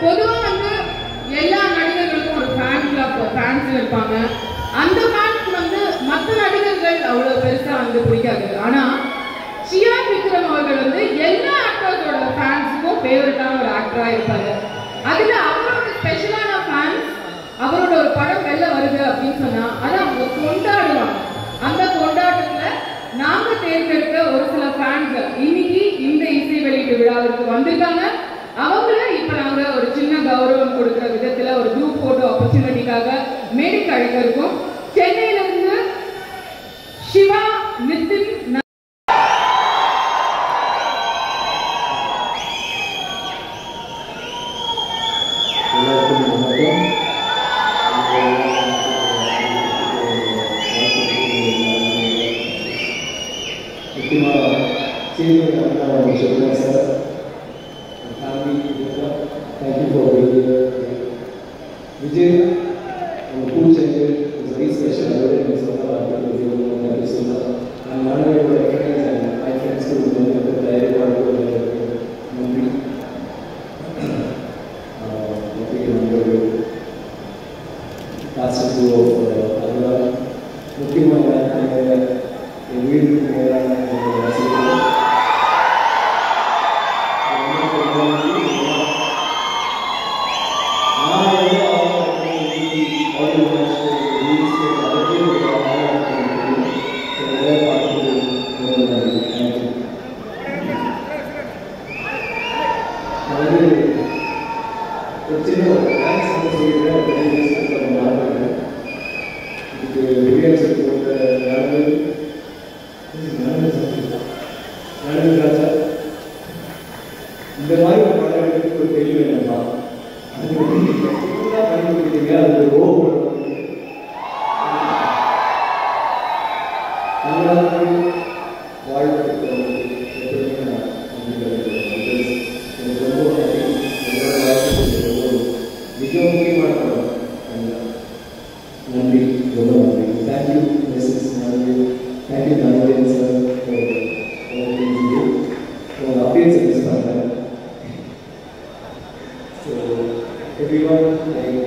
பொதுவா வந்து எல்லா நடிகர்களுக்கும் ஒரு ஃபேன் கிளப் ஃபேன்ஸ் இருப்பாங்க அந்த ஃபேன்ஸ் வந்து மற்ற நடிகர்கள் அவ்வளவு பெருசா வந்து பிடிக்காது ஆனா சியான் விக்ரம் அவர்கள் வந்து எல்லா ஆக்டர்ஸோட ஃபேன்ஸுக்கும் ஃபேவரட்டான ஒரு ஆக்டரா இருப்பாரு அதுல அவரோட ஸ்பெஷலான ஃபேன்ஸ் அவரோட ஒரு படம் வெளில வருது அப்படின்னு சொன்னா அதை அவங்க கொண்டாடுவாங்க அந்த கொண்டாட்டத்துல நாங்க தேர்ந்தெடுத்த ஒரு சில ஃபேன்ஸ் இன்னைக்கு இந்த இசை வெளியீட்டு விழாவிற்கு வந்திருக்காங்க அவங்கள இப்ப நாங்க ஒரு சின்ன கௌரவம் கொடுக்கிற விதத்துல ஒரு குரூப் போட்டோ ஆப்பர்ச்சுனிட்டிக்காக மேடைக்கு அழைக்க இருக்கோம் சென்னையில இருந்து சிவா நிதின் ந- எல்லாருக்கும் வணக்கம் முக்கியமாக சீனியர் அண்ணா சொல்லுங்கள் sir family thank you for Vijay உங்கள் பூ செஞ்சு வெரி ஸ்பெஷல் அதாவது சொன்னால் சொன்னால் நான் மனதோட மை ஃப்ரெண்ட்ஸ்க்கு வந்து தயாரிப்பாளர்கள் நன்றி முக்கிய நண்பர்கள் காசு அதெல்லாம் முக்கியமாக என் வீட்டுக்கு மேலான என்னுடைய ரசிகர்கள். ரொம்ப நன்றி. நான் வந்து அவங்க audio match, reels, அதற்கு ஒரு ஆதரவு கொடுக்கிறேன். சில பேர் பார்த்து ரொம்ப நன்றி. Thank you. அதாவது ஒரு சின்ன ஒரு தேங்க்ஸ் வந்து சொல்லிடுறேன் ஒரு ten minutes க்கு அப்புறம் மாறுறேன். இதுக்கு விடியல்ஸ் போட்ட நடந்தது நடந்தது ராஜா இந்த மாதிரி ஒரு படம் எடுத்து ஒரு கேள்வி வேணும்ப்பா அது வந்து நீங்க எப்படிலாம் பயன்படுத்திட்டீங்க அது ஒரு ஓ எல்லாருக்கும் வாழ்த்துக்கள் எப்படியுமே நான் நம்பிக்கிறேன். Because எனக்கு ரொம்ப happy. உங்களோட வாழ்த்துக்கள் ரொம்ப மிக முக்கியமான படம் அதுதான். நன்றி ரொம்ப நன்றி தேங்க்யூ மிஸ்ஸஸ் நன்றி தேங்க்யூ நன்றி சார் உங்கள் அப்டேட்ஸ் மிஸ் பண்ணுறேன் so everyone like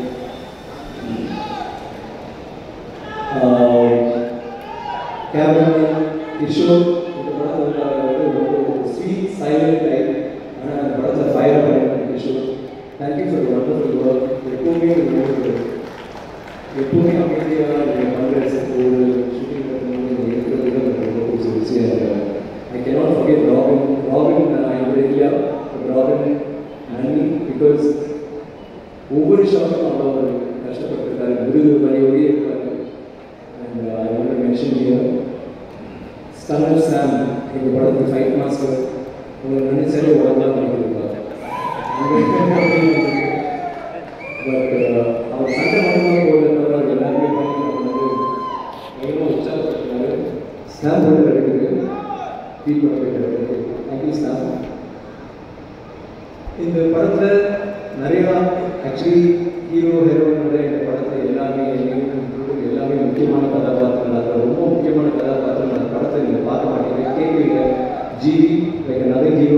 cameraman Kishore இந்த படத்தில் வந்து ரொம்ப ஸ்வீட் சைலண்ட் டைப் ஆனால் அந்த படத்தில் ஃபயர் பண்ணிருக்காங்க Kishore thank you for wonderful work எப்பவுமே ஒரு எப்பவுமே அமைதியாக நீங்கள் பண்ணுற ஒரு ஷூட்டிங் பண்ணும்போது இருக்கிறது எனக்கு ரொம்ப பிடிச்ச விஷயம் இருக்கு I cannot forget Robin Robin என்னோட ஏரியா ராபின் நன்றி பிகாஸ் ஒவ்வொரு ஷாட்டும் அவ்வளோ ஒரு கஷ்டப்பட்டிருக்காரு முதுகு வலியோடய இருக்காரு and I want mention here stunner Sam எங்கள் படத்துக்கு ஃபைட் மாஸ்டர் உங்களை நினைச்சாலே உடம்பா பண்ணியிருக்காரு பட் அவர் சண்டை மட்டும் போடுறதுனால எல்லாருமே பண்ணி எவ்வளோ உற்சாகப்படுத்தினாரு ஸ்டாம்ப் வந்து கிடைக்குது ஃபீல் பண்ண போயிட்டு தேங்க்யூ ஸ்டாம்ப் இந்த படத்தில் நிறையா ஆக்சுவலி ஹீரோ ஹீரோயினோட இந்த படத்தை எல்லாமே including எல்லாமே முக்கியமான கதாபாத்திரங்கள் அதில் ரொம்ப முக்கியமான கதாபாத்திரம் அந்த படத்தை நீங்கள் பார்க்க மாட்டீங்க கேட்குறீங்க ஜிவி லைக் another ஹீரோ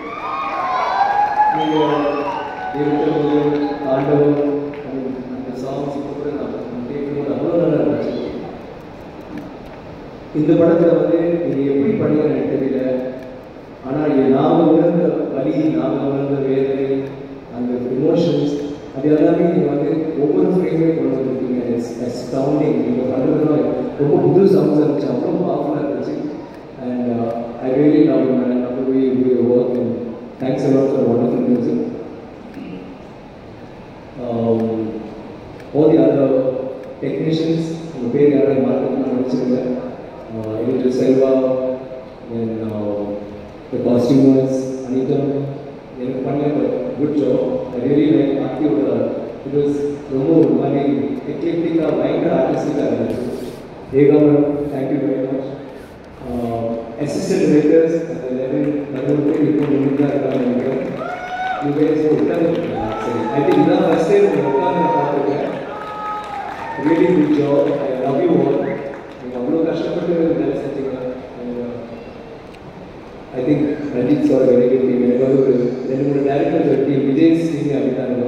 நீங்கள் இருக்கும்போது ஆண்டவன் அந்த சாங்ஸ் கூட நான் கேட்கும்போது அவ்வளோ நல்லா இருந்துச்சு இந்த படத்தில் வந்து நீங்கள் எப்படி பண்ணீங்க எனக்கு தெரியல ஆனால் இது நாம் உணர்ந்த வலி நாம் உணர்ந்த வேதனை அந்த இமோஷன்ஸ் அது எல்லாமே நீங்கள் வந்து ஒவ்வொரு ஃப்ரேமே கொண்டு வந்திருக்கீங்க இட்ஸ் அஸ்டவுண்டிங் நீங்கள் பண்ணுறதுனால ரொம்ப புது சாங்ஸ் இருந்துச்சு அவ்வளோ பவர்ஃபுல்லாக இருந்துச்சு and I really love man love way to your work and thanks a lot for wonderful music all the other technicians உங்கள் பேர் யாராவது மார்க்கெட் நான் நினச்சிருந்தேன் editor Selva then the costumers Anitha எனக்கு பண்ண good job I really like ஆக்டிவோட பிகாஸ் ரொம்ப ஒரு மாதிரி எக்லெக்டிக்காக பயங்கர ஆர்டிஸ்டிக்காக இருந்துச்சு Eka ma'am thank you very much assistant writers அந்த லெவல் லெவல் பேர் இப்போ நின்று தான் இருக்காங்க நினைக்கிறேன் யூ கைஸ் உட்காந்து சரி ஐ திங்க் இதான் ஃபஸ்ட் டைம் உங்களை உட்காந்து நான் பார்த்துருக்கேன் really good job I love you all நீங்கள் அவ்வளோ கஷ்டப்பட்டு வேலை செஞ்சீங்க I think Ranjith sir very good team எனக்கு வந்து ஒரு ரெண்டு மூணு டேரக்டர்ஸ் ஒரு டீம் விஜய் சிங் அப்படின்னா எனக்கு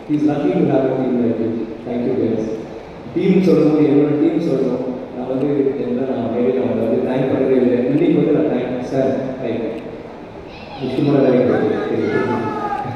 is lucky to have a team like you thank you guys team சொல்லும்போது என்னோட டீம் சொல்லணும் நான் வந்து என்ன நான் மேலே நான் வந்து தேங்க் பண்ணுறதே இல்லை இன்னைக்கு வந்து நான் தேங்க் சார் ரைட் முக்கியமான வேலை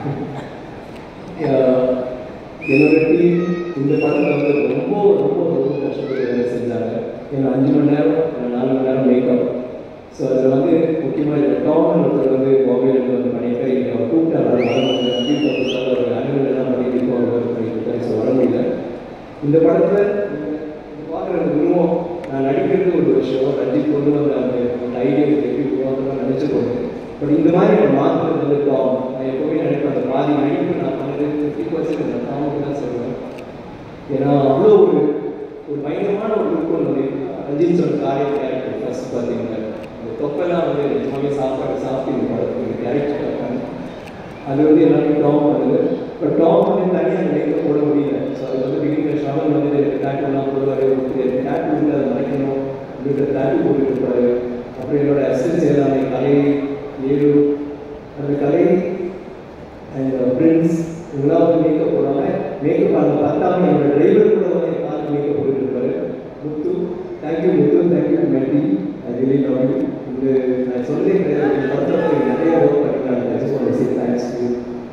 என்னோட டீம் இந்த படத்தில் வந்து ரொம்ப ரொம்ப ரொம்ப கஷ்டப்பட்டு வேலை செஞ்சாங்க ஏன்னா அஞ்சு மணி நேரம் இல்லை நாலு மணி நேரம் மேக்கப் ஸோ அதில் வந்து முக்கியமாக இந்த டாமன் ஒருத்தர் வந்து பாம்பேல வந்து பண்ணியிருக்காரு இங்கே அவர் கூப்பிட்டு அவர் வர முடியல ஃபீல் பண்ணுறதுக்காக ஒரு அனுவல் எல்லாம் பண்ணிட்டு இருக்கோம் அவர் ஒர்க் பண்ணிட்டு இருக்காரு ஸோ வர முடியல இந்த படத்தில் பார்க்குற அந்த உருவம் நான் நடிக்கிறது ஒரு விஷயம் ரஞ்சித் கொண்டு வந்த அந்த அந்த ஐடியா எப்படி உருவாக்கணும் நினச்சி கொண்டு பட் இந்த மாதிரி ஒரு மாற்றம் வந்து டாம் நான் எப்போவுமே நினைப்பேன் அந்த பாதி நடிப்பு நான் பண்ணது ஃபிஃப்டி பர்சன்ட் அந்த டாமுக்கு தான் சொல்லுவேன் ஏன்னா அவ்வளோ ஒரு ஒரு பயங்கரமான ஒரு லுக் வந்து ரஞ்சித் சொன்ன காரிய கேரக்டர் ஃபர்ஸ்ட் பார்த்தீங்கன்னா அந்த தொப்பெல்லாம் வந்து நிஜமாவே சாப்பாடு சாப்பிட்டு இந்த படத்துக்கு கேரக்டர் பார்த்தாங்க அது வந்து எல்லாமே டாம் பண்ணுது பட் டாம் வந்து தனியாக மேக்கப் போட முடியல ஸோ அது வந்து பிகினிங் ஷாவல் வந்து டேட்டூலாம் போடுவார் டேட்டூ வந்து அதை மறைக்கணும் அப்படின்ற டேட்டூ போட்டுட்டு இருப்பாரு அப்புறம் என்னோட அசிஸ்டன்ஸ் எல்லாமே கலை ஏழு அந்த கலை அண்ட் பிரின்ஸ் இதெல்லாம் வந்து மேக்கப் போடாம மேக்கப் அந்த பார்த்தாம என்னோட டிரைவர் கூட வந்து என் காருக்கு மேக்கப் போட்டுட்டு இருப்பாரு முத்து தேங்க்யூ முத்து தேங்க்யூ மெட்டி ஐ ரியலி லவ் யூ இந்த நான் சொல்லவே கிடையாது இந்த படத்தில் வந்து நிறைய ஒர்க் பண்ணிருக்காங்க I just want say thanks to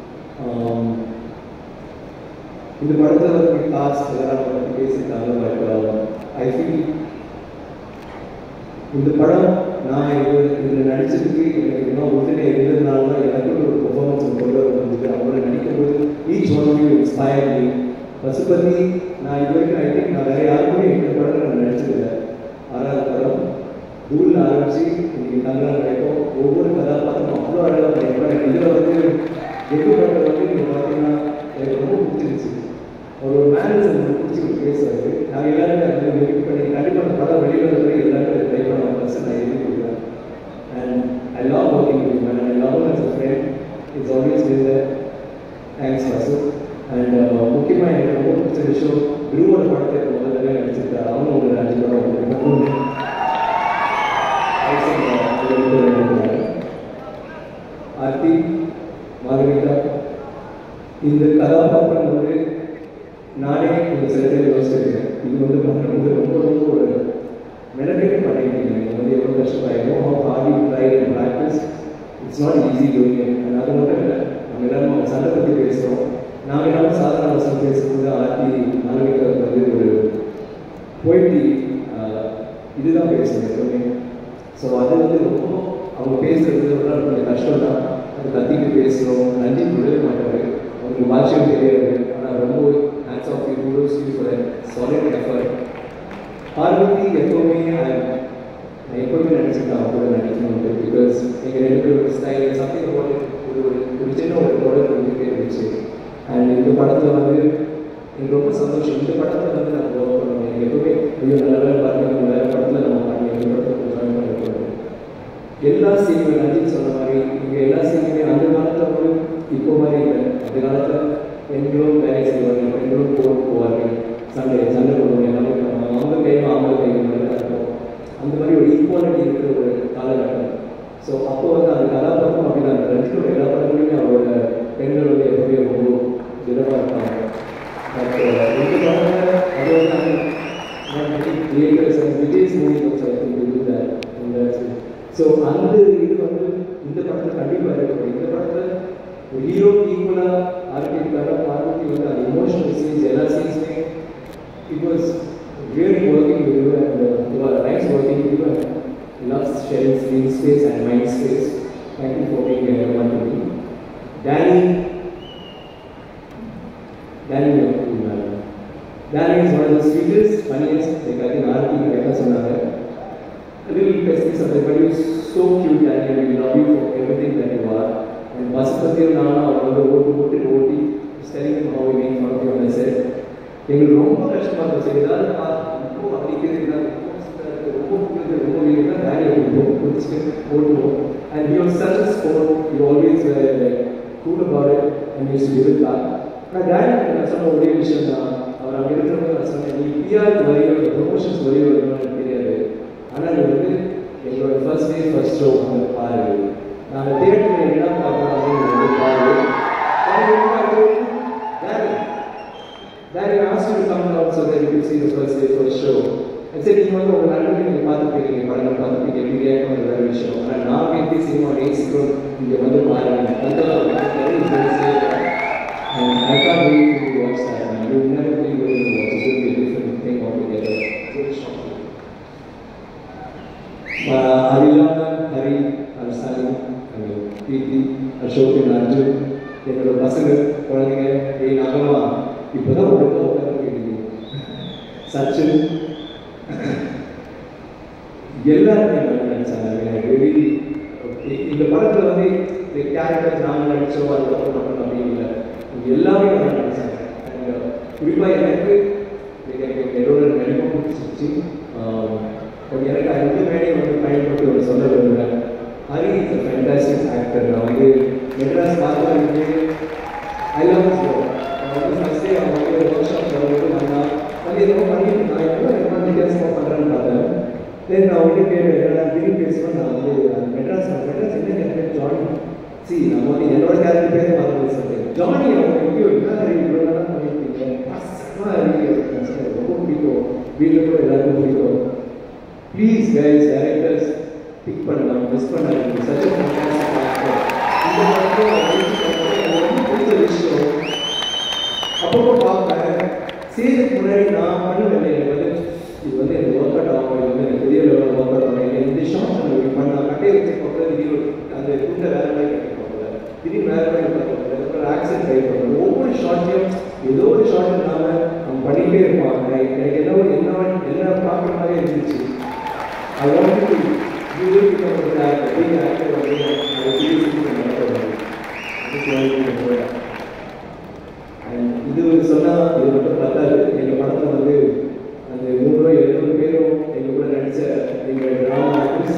இந்த படத்தில் வந்து காஸ்ட் எல்லாரும் பற்றி பேசியிருக்காங்க பட் ஐ ஃபீல் இந்த படம் நான் இது இதில் நடிச்சதுக்கு எனக்கு இன்னும் உடனே இருந்ததுனால தான் எனக்கு ஒரு பெர்ஃபார்மன்ஸ் கொண்டு வர முடிஞ்சது அவங்கள நடிக்கும்போது each one of you inspire me Pasupathi நான் இது வரைக்கும் ஐ திங்க் நான் வேற யாருக்குமே இந்த படத்தில் நான் நடிச்சதில்லை ஆறாவது படம் தூள் ஆரம்பிச்சு இன்னைக்கு கங்கா நடிக்கும் ஒவ்வொரு கதாபாத்திரம் அவ்வளோ அழகாக பண்ணியிருப்பாங்க இதில் வந்து எது படம் வந்து நீங்கள் பார்த்தீங்கன்னா எனக்கு ரொம்ப பிடிச்சிருச்சு அவர் ஒரு மேரேஜ் எனக்கு பிடிச்சி ஒரு பேசுவார் நாங்கள் எல்லாருமே அதை வெயிட் பண்ணி கண்டிப்பாக அந்த படம் வெளியில் வந்து எல்லாருமே ட்ரை பண்ண ஃபஸ்ட் நான் எழுதி கொடுக்குறேன் and I love working with man I love as a friend it's always been there thanks Vasu and முக்கியமாக எனக்கு ரொம்ப பிடிச்ச விஷயம் குருவோட படத்தை முதல்ல தடவை நடிச்சிருக்காரு அவனும் ஒரு அஞ்சு படம் உங்களுக்கு ஆர்த்தி மாதவிகா இந்த கதாபாத்திரம் வந்து நானே இந்த சில பேர் யோசிச்சிருக்கேன் இது வந்து மக்கள் வந்து ரொம்ப ரொம்ப ஒரு மெனக்கெட்டு பண்ணியிருக்கீங்க நீங்கள் வந்து எவ்வளோ கஷ்டமாயிருக்கும் how hard you try and practice it's not easy doing and அது மட்டும் இல்லை நம்ம எல்லாரும் அவங்க சண்டை பற்றி பேசுகிறோம் நாங்கள் எல்லாரும் சாதாரண வசனம் பேசும்போது ஆர்த்தி மாணவிகளுக்கு வந்து ஒரு போயிட்டி இதுதான் பேசுவோம் எப்பவுமே ஸோ அது வந்து ரொம்ப அவங்க பேசுறது விட கொஞ்சம் கஷ்டம் தான் அது கத்திட்டு பேசுகிறோம் நன்றி விடவே மாட்டாரு அவங்களுக்கு பாஷையும் தெரியாது ஆனால் ரொம்ப hands off you kudos you for solid effort Parvathy எப்போவுமே நான் எப்போவுமே நினச்சிருக்கேன் அவங்க கூட நடிக்கணும் பிகாஸ் எங்கள் ரெண்டு பேரோட ஸ்டைல் சம்திங் ஒரு ஒரு ஒரு சின்ன ஒரு தொடர் இருந்துகிட்டே இருந்துச்சு அண்ட் இந்த படத்தில் வந்து எனக்கு ரொம்ப சந்தோஷம் இந்த படத்தில் வந்து நான் ஒர்க் பண்ணுவேன் எனக்கு எப்பவுமே ஐயோ நல்லா பாருங்க நம்ம வேறு படத்தில் நம்ம பண்ணி இந்த படத்தில் ஜாயின் பண்ண போகிறோம் எல்லா சீனுமே ரஞ்சித் சொன்ன மாதிரி இங்கே எல்லா சீனுமே அந்த காலத்தில் வந்து இப்போ மாதிரி இல்லை அந்த காலத்தில் பெண்களும் வேலை செய்வாங்க பெண்களும் போர் போவார்கள் சண்டை சண்டை போடுவாங்க எல்லாமே பண்ணுவாங்க அவங்க கையும் அவங்க கையும் மாதிரி தான் இருக்கும் அந்த மாதிரி ஒரு ஈக்குவாலிட்டி இருக்கிற ஒரு காலகட்டம் ஸோ அப்போ வந்து அந்த கதாபாத்திரம் அப்படி அந்த ரஞ்சித்தோட எல்லா படங்களுமே அவரோட பெண்கள் வந்து எப்பவுமே ரொம்ப திடமாக இருப்பாங்க பட் இந்த படத்தில் அது வந்து creators and Vijay's movie also I think to that இந்த ஸோ அந்த இது வந்து இந்த படத்தில் கண்டிப்பாக இருக்கும் இந்த படத்தில் ஒரு ஹீரோ ஈக்குவலாக ஆர்கிட்டாக பார்வதி வந்து அந்த இமோஷனல் சீன்ஸ் எல்லா சீன்ஸுமே it was really working with you and you are nice working with you and loves sharing screen space and mind space thank you for being ever one to me Danny Danny Danny is one of the sweetest funniest like I think Aarthi கரெக்டாக சொன்னாங்க little pesticide, but you're so cute and we love you for everything that you are. And பசுபத்தியும் நானும் அவர் வந்து ஓட்டு போட்டு ஓட்டி ஸ்டெலிங் how we make fun of you அந்த set எங்களுக்கு ரொம்ப கஷ்டமாக இருந்துச்சு ஏதாவது ரொம்ப அடிக்கிறது ரொம்ப பிடிக்கிறது ரொம்ப வீடுனா வேலையை கொடுப்போம் பிடிச்சிட்டு ஓட்டுவோம் and you such a sport you always cool about it and use to live back நான் டேடி நான் சொன்ன ஒரே விஷயம் தான் அவர் அங்கே இருக்கிறவங்க நான் சொன்னேன் நீ பிஆர் வரையோ ப்ரொமோஷன்ஸ் வரையோ எனக்கு தெரியாது ஆனால் வந்து எங்களோட ஃபர்ஸ்ட் டே ஃபர்ஸ்ட் ஷோ வந்து பாரு நாங்கள் தேட்டரில் என்ன பார்க்குறோம் அப்படின்னு வந்து பாரு the first day, first show. சரி நீங்கள் வந்து உங்கள் நண்பர்கள் நீங்கள் பார்த்துருப்பீங்க படங்கள் பார்த்துருப்பீங்க எப்படி ரியாக்ட் வேறு விஷயம் ஆனால் நான் எப்படி சினிமா நேசிக்கிறோம் இங்கே வந்து பாருங்க அந்த And I can't wait for you to watch that, man. You'll never believe what you're going to watch. It's going to be a different thing altogether. It's going to shock you. அது இல்லாமல் ஹரி அரசாணி பிரீத்தி அசோக் அர்ஜுன் என்னோட பசங்க குழந்தைங்க ஏய் நகமா இப்போதான் ஒழுங்காக உட்காந்து சச்சின் எல்லாருமே நல்லா நடிச்சாங்க வெளி இந்த படத்தில் வந்து இந்த கேரக்டர்ஸ் நாங்கள் நடித்தோம் அதுக்கப்புறம் மட்டும் அப்படின்னு இல்லை எல்லாமே நல்லா நடிச்சாங்க குறிப்பாக எனக்கு எனக்கு என்னோட நடிப்பு பிடிச்சிருச்சு பட் எனக்கு அது வந்து மேடை வந்து பயன்படுத்தி ஒரு சொல்ல விரும்புகிறேன் Hari is a fantastic actor நான் வந்து மெட்ராஸ் பார்த்து வந்து ஐ லவ் திஸ் நான் வந்து ஃபஸ்ட் டே அவங்க வந்து ஒர்க் ஷாப் வந்து வந்தான் வந்து என்னமோ பண்ணிட்டு நான் எப்போ என்ன வித்தியாசமாக பண்ணுறேன்னு பார்த்தேன் தென் நான் வந்து கேட்டேன் என்னடா திரும்பி பேசுவேன் நான் வந்து மெட்ராஸ் மெட்ராஸ் என்ன கேரக்டர் ஜானி சி நம்ம வந்து என்னோட கேரக்டர் பேர் மறந்து சொல்றேன் ஜானி அவங்க ஐயோ என்ன ஹரி இவ்வளோ நேரம் பண்ணியிருக்கீங்க கஷ்டமாக இருக்கு ரொம்ப பிடிக்கும் வீட்டில் கூட எல்லாருக்கும் பிடிக்கும் ப்ளீஸ் கைஸ் டைரக்டர்ஸ் பிக் பண்ணலாம் மிஸ் பண்ணாதீங்க சச் இந்த படத்தில் பிடிச்ச விஷயம் அப்பப்போ பார்ப்பேன் சீரியஸ்க்கு முன்னாடி நான் பண்ணுவேன் எனக்கு வந்து இது வந்து எனக்கு ஒர்க் அவுட் ஆகும் இது வந்து எனக்கு பெரிய லெவலில் ஒர்க் அவுட் ஆகும் இந்த ஷார்ட் நம்ம பண்ண கட்டையை வச்சு பார்க்கல திடீர் அந்த துண்டை வேற மாதிரி கட்டி பார்க்கல திடீர் வேற மாதிரி பார்க்கல அப்புறம் ஆக்சன் ட்ரை பண்ணுறது ஒவ்வொரு ஷார்ட்லையும் ஏதோ ஒரு ஷார்ட் இல்லாமல் நம்ம பண்ணிகிட்டே இருப்பாங்க எனக்கு ஏதோ என்ன என்ன பார்க்குற மாதிரி இருந்துச்சு I want you to you will become a good actor, big actor or big actor. I will give you an actor. I just want you to know that. And இது சொன்னால் இது மட்டும் பத்தாது எங்கள் படத்தில் வந்து அந்த நூறு எழுநூறு பேரும் எங்கள் கூட நடித்த எங்கள் ட்ராமா ஆர்டிஸ்ட்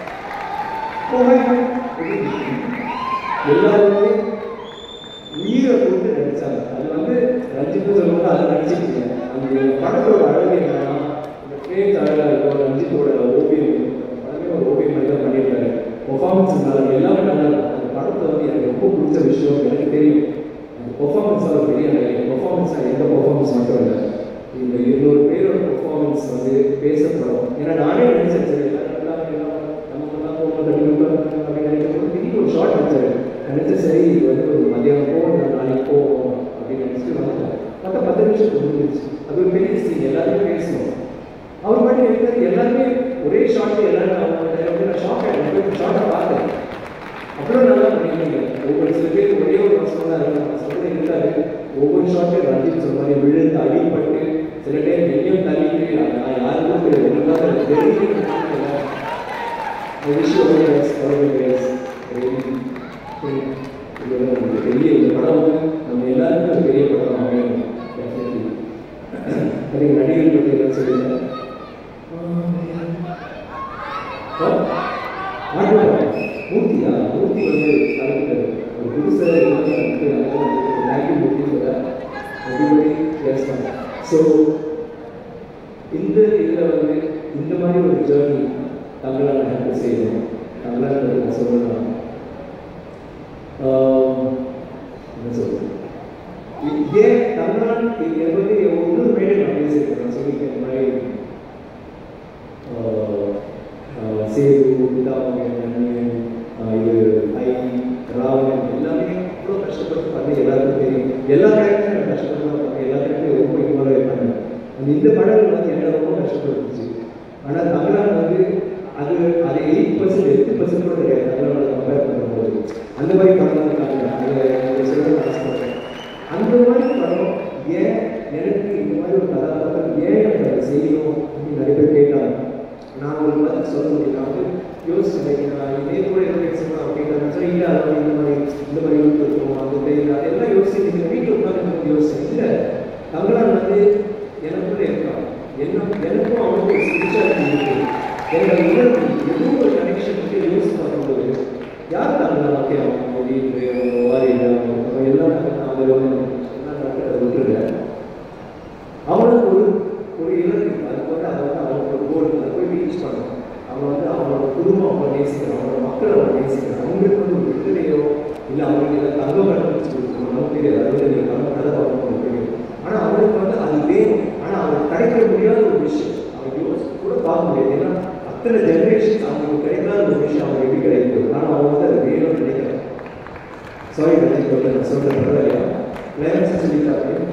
எல்லாருமே உயிரை போட்டு நடிச்சாங்க அது வந்து ரஞ்சித் சொல்லுவாங்க அதை நடிச்சிருக்கீங்க அந்த படத்தோட அழகு என்னன்னா இந்த ஃப்ரேம்ஸ் அழகாக இருக்கும் ரஞ்சித்தோட ஓவியம் இருக்கும். படமே ஒரு ஓவியம் மாதிரி தான் பண்ணியிருக்காரு பெர்ஃபார்மன்ஸ் நல்லா இருக்கும் எல்லாமே நல்லா இருக்கும் அந்த படத்தை வந்து எனக்கு ரொம்ப பிடிச்ச விஷயம் எனக்கு தெரியும் அந்த பெர்ஃபார்மன்ஸ் ஒரு பெரிய பெர்ஃபார்மன்ஸ் எந்த பெர்ஃபார்மன்ஸ் மட்டும் இல்லை இந்த இருநூறு பேரோட பெர்ஃபார்மன்ஸ் வந்து பேசப்படும் ஏன்னா நானே நினைச்சேன் சரி எல்லாரும் நல்லா எல்லாம் நம்ம நல்லா போகணும் கண்டிப்பாக அப்படின்னு நினைக்கும் திடீர்னு ஒரு ஷார்ட் வச்சாரு நினைச்ச சரி இது வந்து ஒரு மதியானம் போகும் இல்லை நாளைக்கு போவோம் அப்படின்னு நினச்சிட்டு வந்துட்டேன் மற்ற பத்து நிமிஷம் முடிஞ்சிருச்சு அது ஒரு பெரிய சீன் எல்லாருமே பேசணும் அவர் மட்டும் இருக்காரு எல்லாருமே ஒரே ஷார்ட் எல்லாரும் அவங்க நான் ஷாக் ஆகிட்டேன் ஷார்ட்டை பார்த்தேன் அப்புறம் நல்லா பண்ணிருக்கீங்க ஒவ்வொரு சில பேர் ஒரே ஒரு வருஷம் தான் இருக்காங்க சொல்ல இருக்காரு ஒவ்வொரு ஷாட்டையும் ரஞ்சித் சொன்ன மாதிரி விழுந்து அடிப்பட்டு சில டைம் எங்கேயும் தள்ளிட்டு நான் யாருக்கும் தெரியாது உங்களுக்காக எனக்கு தெரியுது I wish you all the best, all the best. Really, இது வந்து நமக்கு பெரிய இந்த படம் வந்து நம்ம எல்லாருமே ஒரு பெரிய படம் அமையணும் டெஃபினெட்லி அதே நடிகர் பற்றி என்ன சொல்லுங்க மூர்த்தியா மூர்த்தி வந்து கலந்துட்டாரு ஒரு புதுசாக எல்லாமே வந்து தேங்க்யூ மூர்த்தி சொல்ல எவ்ரிபடி எஸ் ஸோ இந்த இதில் வந்து இந்த மாதிரி ஒரு ஜேர்னி தமிழ்நாடு ஹேண்டில் செய்யணும் தமிழ்நாடு நான் சொல்லலாம் என்ன சொல்றது ஏன் தமிழ்நாடு இது வந்து ஒவ்வொரு மேடை நான் பேசியிருக்கேன் சொல்லியிருக்கேன் இந்த மாதிரி சேது பிதாமகன் இது ஐ ராவணன் எல்லாமே அவ்வளோ கஷ்டப்பட்டு பண்ணி எல்லாருக்கும் தெரியும் எல்லா கேரக்டரும் எனக்கு கஷ்டப்பட்டு தான் பண்ணேன் எல்லா கேரக்டரும் ரொம்ப இன்வால்வ் ஆயிருப்பாங்க அந்த இந்த படங்கள் வந்து என்ன ரொம்ப கஷ்டப்பட்டுச்சு ஆனால் தமிழ்நாடு வந்து அது அது எயிட் பர்சன்ட் எட்டு பர்சன்ட் கூட கிடையாது தமிழ்நாடு கம்பேர் பண்ணும்போது அந்த மாதிரி படம் தான் இருக்காங்க அதை சொல்ல ஆசைப்படுறேன் அந்த மாதிரி படம் ஏன் எனக்கு இந்த மாதிரி ஒரு கதாபாத்திரம் ஏன் எனக்கு அதை செய்யணும் அப்படின்னு நிறைய பேர் கேட்டாங்க நான் ஒரு பதில் சொல்ல முடியும் நான் வந்து யோசிச்சேன் நான் இதே கூட என்ன பேசணும் அப்படின்னு சொல்லி இல்லை அதாவது இந்த மாதிரி இந்த மாதிரி யூத் இருக்கும் அந்த டைம் அதெல்லாம் யோசிச்சு நீங்கள் வீட்டில் உட்காந்து யோசிச்சேன் இல்லை தமிழ்நாடு வந்து எனக்குள்ள இருக்கான் என்ன எனக்கும் அவனுக்கும் ஒரு ஸ்பிரிச்சுவாலிட்டி இருக்கு என்னோட உணர்வு ஏதோ ஒரு கனெக்ஷன் இருக்கு யோசிச்சு பார்க்கும்போது யார் தமிழ் ஓகே அவங்க வீட்டு அவங்க வாரியில் அவங்க எல்லாம் அவங்க எல்லாம் நடக்கிறத விட்டுருக்கேன் அவனுக்கு ஒரு ஒரு இலக்கு அதுக்கு வந்து அதை வந்து அவனுக்கு ஒரு கோல் அதை போய் ரீச் பண்ணணும் அவன் வந்து அவனோட குடும்பம் அவன் நேசிக்கிறான் அவனோட மக்கள் அவன் நேசிக்கிறான் அவங்களுக்கு வந்து ஒரு விடுதலையோ இல்லை அவங்களுக்கு ஏதாவது தங்கம் கண்டுபிடிச்சு கொடுக்கணும் நமக்கு தெரியாது அது வந்து நீங்கள் நம்ம கதை பார்க்கணும் தெரியும் ஆனா அவனுக்கு வந்து அது வேணும் ஆனா அவனுக்கு கிடைக்க முடியாத ஒரு விஷயம் அவன் யோசிச்சு கூட பார்க்க முடியாது ஏன்னா அத்தனை ஜெனரேஷன்ஸ் அவங்களுக்கு கிடைக்காத ஒரு விஷயம் அவனுக்கு எப்படி கிடைக்கும் ஆனா அவன் வந்து அது வேணும்னு நினைக்கிறான் சாரி ரஜினி சொல்ல நான் சொல்றேன் பரவாயில்லையா கிளைமேக்ஸ் சொல்லிட்டாரு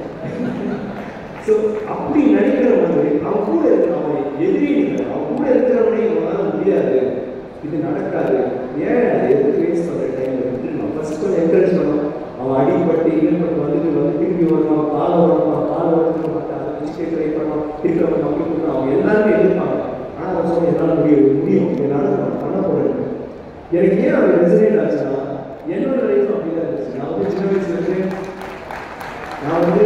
ஸோ அப்படி நினைக்கிறவங்க அவன் கூட இருக்கிற அவன் எதிரி இல்லை அவன் கூட இருக்கிறவனே இவனால முடியாது இது நடக்காது ஏன் அதை எதுக்கு வேஸ்ட் பண்ணுற டைம் வந்து நம்ம ஃபர்ஸ்ட் கொஞ்சம் என்கரேஜ் பண்ணோம் அவன் அடிப்பட்டு ஈடுபட்டு வந்துட்டு வந்து திரும்பி வருவான் காலை வருவான் காலை வந்து மாட்டான் அதை வச்சுட்டு ட்ரை பண்ணுவான் திருப்பி அவன் நம்பிக்கை அவன் எல்லாருமே எதிர்ப்பாங்க ஆனால் அவன் சொன்ன என்னால் முடியும் முடியும் என்னால் நான் பண்ண போகிறேன் எனக்கு ஏன் அவன் ரெசனேட் ஆச்சுன்னா என்னோட லைஃப் அப்படிதான் இருந்துச்சு நான் வந்து சின்ன வயசுல இருந்து நான் வந்து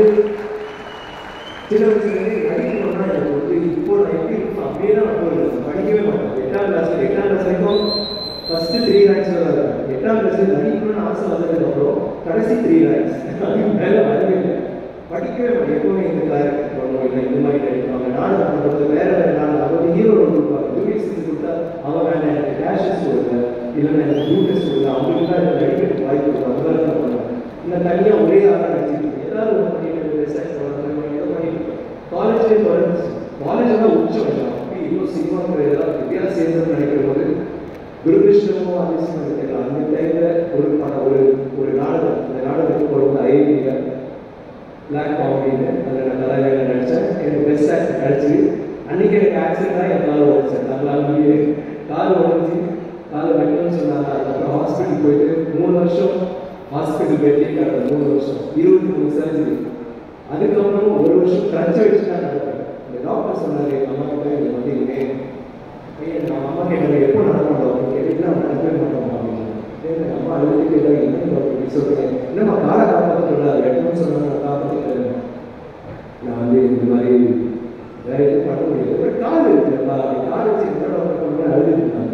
சின்ன வயசுலேருந்து நடிக்கணும்னா எனக்கு வந்து இப்போ நான் எப்படி இருக்கணும் அப்படியே தான் நான் போயிருந்தேன் படிக்கவே மாட்டேன் எட்டாம் கிளாஸ் எட்டாம் கிளாஸ் வரைக்கும் ஃபர்ஸ்ட் த்ரீ ரேங்க்ஸில் தான் இருக்கேன் எட்டாம் கிளாஸ்ல நடிக்கணும்னு ஆசை வந்ததுக்கு அப்புறம் கடைசி த்ரீ ரேங்க்ஸ் அதுக்கு மேலே வரவே இல்லை படிக்கவே மாட்டேன் எப்பவுமே இந்த கேரக்டர் பண்ணணும் இல்லை இந்த மாதிரி நடிப்பாங்க நாடகம் பண்ணுறது வேற வேற நாடகம் அதாவது ஹீரோ கொடுப்பாங்க ஜூனியர் சீசன் கொடுத்தா அவன் வேண்டாம் எனக்கு டேஷஸ் கொடுங்க இல்லைன்னா எனக்கு ஜூனியர்ஸ் கொடுங்க அவங்களுக்கு தான் எனக்கு நடிக்கிறதுக்கு வாய்ப்பு கொடுக்கும் அந்த மாதிரி தான் பண்ணுவேன் இல்லை தனியாக ஒரே ஆளாக நடிச்சிட்டு இருக்கேன். ஏதாவது ஒன்று பண்ணிட்டு ரிசர்ச் பண்ணுறது ஏதோ பண்ணிட்டு இருக்கேன். காலேஜ்லேயே தொடர்ந்து காலேஜ் தான் உச்சம் இல்லை அப்படி இன்னும் சினிமாங்கிற ஏதாவது வித்தியாச சேர்ந்து நினைக்கிற போது குருகிருஷ்ணமும் அதிசயம் நினைக்கிறேன் அந்த டைம்ல ஒரு படம் ஒரு ஒரு நாடகம் அந்த நாடகத்துக்கு போகிறது ஐஐடியில் பிளாக் காமெடின்னு அதில் நான் கதாநாயகன் நடித்தேன் எனக்கு பெஸ்ட் ஆக்டர் கிடச்சி அன்னைக்கு எனக்கு ஆக்சிடென்ட் தான் என் கால் உடச்சேன் நம்மளால முடியல கால் உடஞ்சி கால் வைக்கணும்னு சொன்னாங்க அதுக்கப்புறம் ஹாஸ்பிட்டல் போயிட்டு மூணு வருஷம் ஹாஸ்பிட்டல் பெட்லேயே கிடந்தேன் மூணு வருஷம் இருபத்தி மூணு சர்ஜரி அதுக்கப்புறம் ஒரு வருஷம் கிரச்ச வச்சு தான் நடப்பேன் இந்த டாக்டர் சொன்னார் எங்கள் அம்மா கிட்ட எனக்கு வந்து இனிமே ஐயா நான் அம்மா கேட்டாங்க எப்போ நடக்க மாட்டோம் கேட்டீங்கன்னா நடக்கவே மாட்டோம் அப்படின்னு எங்கள் அம்மா அழுது கேட்டாங்க என்ன டாக்டர் இப்படி சொல்கிறேன் என்னம்மா காலை காப்பாற்ற சொல்லாது எப்படின்னு சொன்னாங்க நான் காப்பாற்றிக்கிறேன் நான் வந்து இந்த மாதிரி வேற எதுவும் பண்ண முடியாது ஒரு கால் இருக்குல்லப்பா அப்படி கால் வச்சு என்ன டாக்டர் பண்ண அழுதுட்டு இருந்தாங்க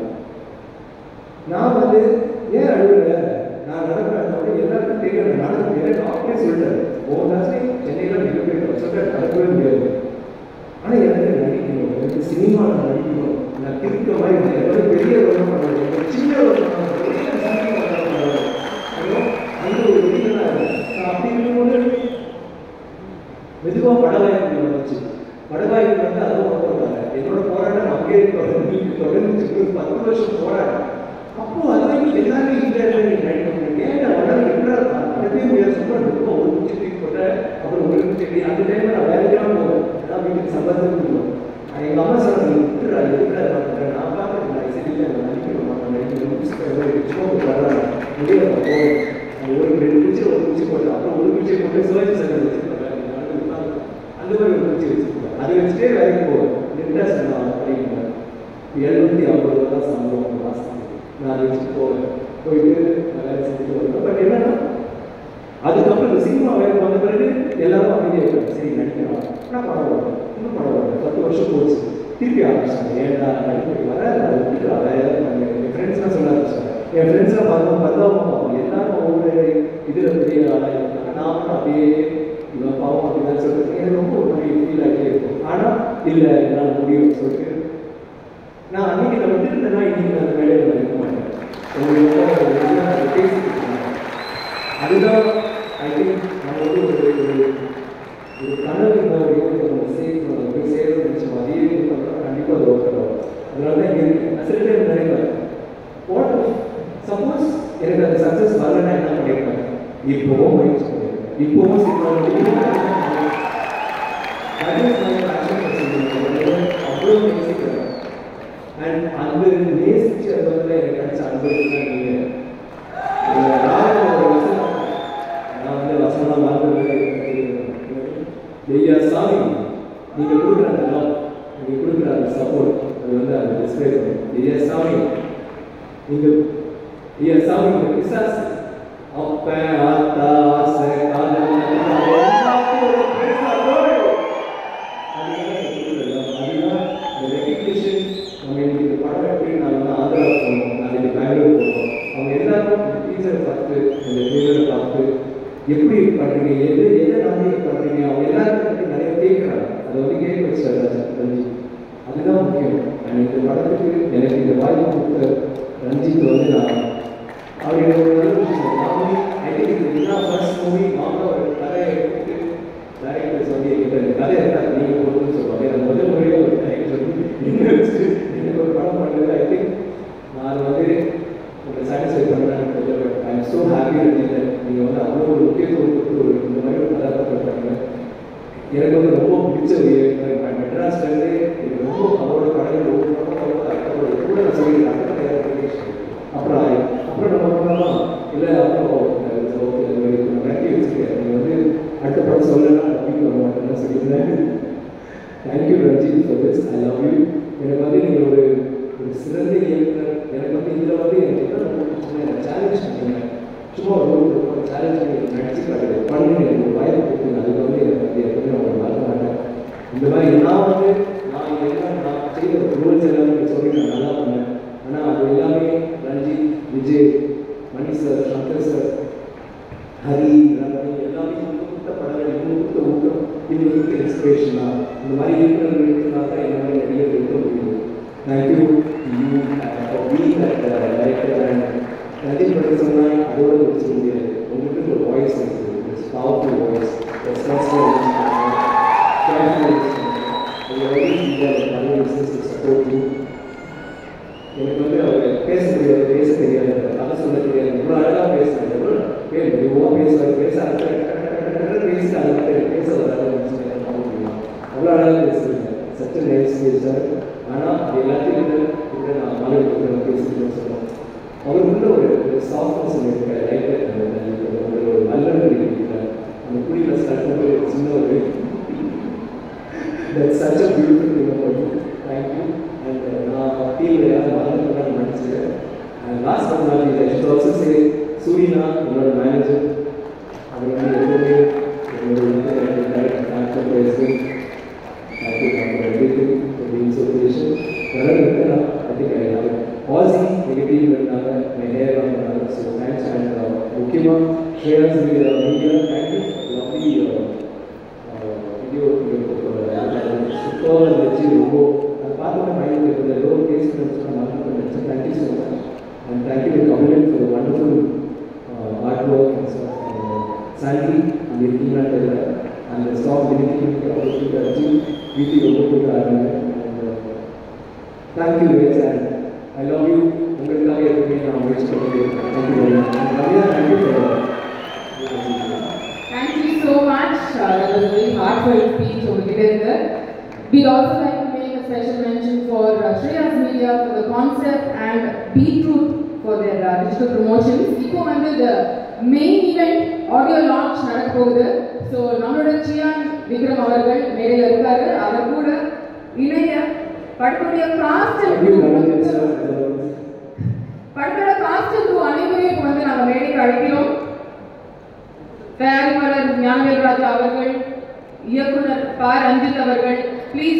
நான் வந்து ஏன் அழுகல நான் நடக்கிறேன் அப்படி எல்லாருக்கும் தெரியும் நான் நடக்க எனக்கு டாக்டரே சொல்லிட்டாரு போனாச்சு சென்னையில் மிகப்பெரிய சொல்லிட்டு நடக்கவே முடியாது ஆனால் எனக்கு நடிக்கணும் எனக்கு சினிமாவில் நடிக்கணும் நான் திருக்க மாதிரி இல்லை. எனக்கு பெரிய ரோல் பண்ணுவேன் எனக்கு சின்ன ரோல் பண்ணுவேன் அந்த ஒரு விதிகளாக இருக்கு அப்படி இருக்கும்போது மெதுவாக படவாய்ப்பு வந்துச்சு படவாய்ப்பு வந்து அதுவும் போட்டாங்க என்னோட போராட்டம் அங்கேயே தொடர்ந்து தொடர்ந்து ஒரு பத்து வருஷம் போராட்டம் அப்போ அது வரைக்கும் எல்லாருமே இந்த நடிக்கணும் ஏன் உடனே என்ன நடக்கவே முடியாது சும்மா ரொம்ப ஒரு மூச்சு தூக்கி போட்ட அப்புறம் ஒரு மூச்சு எப்படி அந்த டைம்ல நான் வேலைக்கு தான் போவேன் அதான் வீட்டுக்கு சம்பந்தம் இருக்கும் எங்க அம்மா சொன்னாங்க விட்டுறா எதுக்குடா பார்க்குறேன் நான் பார்த்துட்டு நான் சரி இல்லை நான் நடிக்கணும் நான் நடிக்கணும் சும்மா வர்றாங்க முடியல நான் போவேன் நான் ஒரு ரெண்டு குச்சி ஒரு குச்சி போட்டேன் அப்புறம் ஒரு குச்சியை போட்டு சிவாஜி சார் வச்சுருப்பேன் அந்த மாதிரி ஒரு குச்சி வச்சுருப்பேன் அதை வச்சுட்டே வேலைக்கு போவேன் இன்ட்ரெஸ்ட் நான் படிக்கிறேன் எழுநூத்தி ஐம்பது ரூபா தான் சம்பளம் ஒரு மாதத்துக்கு நான் அதை வச்சுட்டு போவேன் போயிட்டு நான் வேலை செஞ்சுட்டு வருவேன் பட் என்னன்னா அதுக்கப்புறம் இந்த சினிமா வேலை வந்த பிறகு எல்லாரும் அமைதியாக இருக்காங்க சரி நடிக்கலாம் நான் படம் வரேன் இன்னும் படம் வரேன் பத்து வருஷம் போச்சு திருப்பி ஆரம்பிச்சாங்க ஏன்டா நடிப்பு வர அதை விட்டுட்டு வேற ஏதாவது பண்ணு. என் ஃப்ரெண்ட்ஸ்லாம் சொல்ல ஆரம்பிச்சாங்க என் ஃப்ரெண்ட்ஸ்லாம் பார்த்தா பரவாயில்ல பார்ப்போம் எல்லாரும் ஒவ்வொரு இதில் பெரிய ஆளாக இருக்காங்க நான் மட்டும் அப்படியே இவன் பாவம் அப்படின்னு சொல்லிட்டு எனக்கு ரொம்ப ஒரு மாதிரி ஃபீல் ஆகிட்டே இருக்கும் ஆனால் இல்லை என்னால் முடியும்னு சொல்லிட்டு நான் அன்னைக்கு நான் விட்டுருந்தேன்னா இன்னைக்கு நான் அந்த வேலையில் நான் இருக்க மாட்டேன் உங்களுக்கு பேசிட்டு இருக்கேன் அதுதான் ஐ திங்க் நம்ம வந்து ஒரு ஒரு ஒரு கனவு இருந்தாலும் நம்ம சேர்த்து நம்ம போய் சேரணும்னு நினச்சோம் அதே இது பண்ணால் கண்டிப்பாக அது ஒர்க் ஆகும் அதனால தான் இங்கே இருக்கு சில டைம் நினைப்பேன் வாட் சப்போஸ் எனக்கு அந்த சக்ஸஸ் வரலன்னா என்ன பண்ணியிருப்பேன் இப்போவும் முயற்சி பண்ணியிருப்பேன் இப்போவும் சினிமாவில் அவ்வளோ நேசிக்கிறேன் அண்ட் அந்த நேசிச்சு அது வந்து எனக்கு கிடைச்ச அனுபவம் தான் நீங்கள் இந்த ராகவ ஒரு வசனம் நான் வந்து வசனம் வாழ்ந்தது ஐயா சாமி நீங்க கொடுக்குற அந்த love, நீங்க கொடுக்குற அந்த சப்போர்ட் அது வந்து அந்த டிஸ்பிளே பண்ணும் ஐயா சாமி நீங்க ஐயா சாமி நீங்க பிசாசு அப்ப ஆத்தா ஆசை காதல் எல்லாத்தையும் ஒரு பெருசா போடும். அதுதான் எனக்கு கொடுக்குற love. அதுதான் இந்த recognition. நம்ம இன்னைக்கு இந்த படம் எப்படி நான் வந்து ஆந்திரா போனோம் நாளைக்கு பெங்களூர் போனோம் அவங்க எல்லாரும் டீச்சரை பார்த்து இந்த டீச்சரை பார்த்து எப்படி பண்றீங்க எது எதை நம்பி பண்றீங்க அவங்க எல்லாரும் பற்றி நிறைய கேட்குறாங்க அதை வந்து கேட்க வச்சாரு ரஞ்சித் அதுதான் முக்கியம் அண்ட் இந்த படத்துக்கு எனக்கு இந்த வாய்ப்பு கொடுத்த ரஞ்சித் வந்து நான் அவர் எனக்கு ஒரு நல்ல விஷயம் நான் வந்து ஐ திங்க் இது இதுதான் ஃபர்ஸ்ட் மூவி நாமளும் ஒரு கதையை எடுத்துட்டு டேரக்டர்ஸ் வந்து எங்கிட்ட இந்த கதை இருந்தா நீங்க போடுன்னு சொல்லுவாங்க எனக்கு முதல் முறையே ஒரு டேரக்டர் வந்து என்ன வச்சுட்டு எனக்கு ஒரு படம் பண்ணுறது ஐ திங்க் நான் வந்து உங்களை சாட்டிஸ்ஃபை பண்ணுறேன் ஐ எம் ஸோ ஹாப்பி இருந்தேன் நீங்கள் வந்து அவ்வளோ ஒரு முக்கியத்துவம் கொடுத்து ஒரு இந்த மாதிரி ஒரு கதாபாத்திரம் பண்ணுங்க எனக்கு வந்து ரொம்ப பிடிச்ச ஒரு இயக்குனர் மெட்ராஸ்லேருந்து எனக்கு ரொம்ப அவரோட படங்கள் ஒவ்வொரு படம் அவரோட கூட நான் சொல்லியிருக்கேன் அப்புறம் அப்புறம் நம்ம பண்ணலாம் இல்லை அப்புறம் ஓகே நான் கட்டி வச்சுருக்கேன் நீங்கள் வந்து அடுத்த படம் சொல்லலாம் அப்படின்னு வர மாட்டேன்னு சொல்லியிருந்தேன் thank you Ranjith for this I love you எனக்கு வந்து நீங்கள் ஒரு ஒரு சிறந்த இயக்குனர் எனக்கு வந்து இதில் வந்து எனக்கு என்ன ரொம்ப பிடிச்சதுன்னா எனக்கு சேலஞ்ச் பண்ணீங்க சும்மா ஒரு ஒரு சேலஞ்ச் பண்ணி நடிச்சு காட்டுது பண்ணி எனக்கு ஒரு வாய்ப்பு கொடுத்தீங்க அதுக்கு வந்து எனக்கு வந்து எப்பவுமே நான் உங்களுக்கு மறக்க மாட்டேன் இந்த மாதிரி நான் வந்து நான் என்ன நான் செய்த ரூல்ஸ் எல்லாமே நீங்கள் சொல்லி நான் நல்லா பண்ணேன் ஆனால் அது எல்லாமே ரஞ்சித் விஜய் மணி சார் சங்கர் சார் ஹரி ரமணி எல்லாமே இவங்க கொடுத்த படங்கள் இவங்க கொடுத்த ஊக்கம் இவங்க கொடுத்த இன்ஸ்பிரேஷன் தான் இந்த மாதிரி இருக்கிறவங்களுக்கு தான் இந்த மாதிரி நிறைய இருக்க முடியும் thank you you for being that director and Rajini படம் சொன்னால் அதோட வச்சுக்க முடியாது உங்களுக்கு ஒரு வாய்ஸ் இருக்குது it's powerful voice responsible support எனக்கு வந்து அவர் பேச தெரியாது பேச தெரியாது கதை சொல்ல தெரியாது இவ்வளோ அழகாக பேசுறாரு எவ்வளோ பேர் மெதுவாக பேசுவார் பேச பேசி அதை மட்டும் பேச வராது அவ்வளோ அழகாக பேசுறீங்க சச்ச நைஸ் பேசுறாரு ஆனால் அது எல்லாத்தையும் விட விட நான் மாநிலத்தில் பேசிட்டு சொல்லுவேன் அவருக்குள்ள ஒரு ஒரு சாஃப்ட்னஸ் இருக்கிற லைஃப்பில் ஒரு நல்ல இருக்கிற அந்த குடியில் ஸ்டார்ட் ஒரு சின்ன ஒரு That's such a beautiful thing about you. Thank you. And uh, நான் டீமில் யாராவது மறந்துட்டு நினச்சிக்கிறேன் and last but not I should also say Surina என்னோட மேனேஜர் அவர் வந்து எப்பவுமே என்னோட டைரக்டர் பேசுகிறேன் thank you for everything for being so passion யாராவது இருக்கா ஐ திங்க் ஐ ஹவ் ஆசி எங்கள் டீமில் இருந்தாங்க மை ஹேர் பண்ணாங்க ஸோ தேங்க்ஸ் அண்ட் முக்கியமாக Shreyas media media thank you lovely video சுத்தமாக இருந்துச்சு ரொம்ப அது பார்த்தோன்னே மைண்ட் இருந்த லோ டேஸ்ட் இருந்துச்சு நான் நினச்சேன் thank you so much and thank you community for wonderful art work and Sandy அந்த இருக்கீங்களா தெரியல அந்த ஸ்டாப் பெனிஃபிட் வச்சு வீட்டுக்கு ரொம்ப கொடுக்குறாங்க தேங்க்யூ வேஸ் அண்ட் ஐ லவ் யூ உங்களுக்காக எப்பவுமே நான் முயற்சி பண்ணிட்டு தேங்க்யூ வெரி மச் நிறையா thank you Thank you so much. Uh, that was a very heartfelt speech over here. We'd also like to make a special mention for uh, Shreyas Media for the concept and Beetroot for their uh, digital promotions. இப்போ வந்து the main event audio launch நடக்க போகுது so நம்மளோட cyan Vikram அவர்கள் மேடையில் இருக்காரு அவர் கூட இணைய படத்துடைய காஸ்ட் தேங்க்யூ மேனேஜர் சார் படத்தோட காஸ்ட் குரூ அனைவரையும் இப்போ வந்து நாங்கள் மேடைக்கு அழைக்கிறோம் தயாரிப்பாளர் ஞானவேல் ராஜா அவர்கள் இயக்குனர் ப ரஞ்சித் அவர்கள் ப்ளீஸ்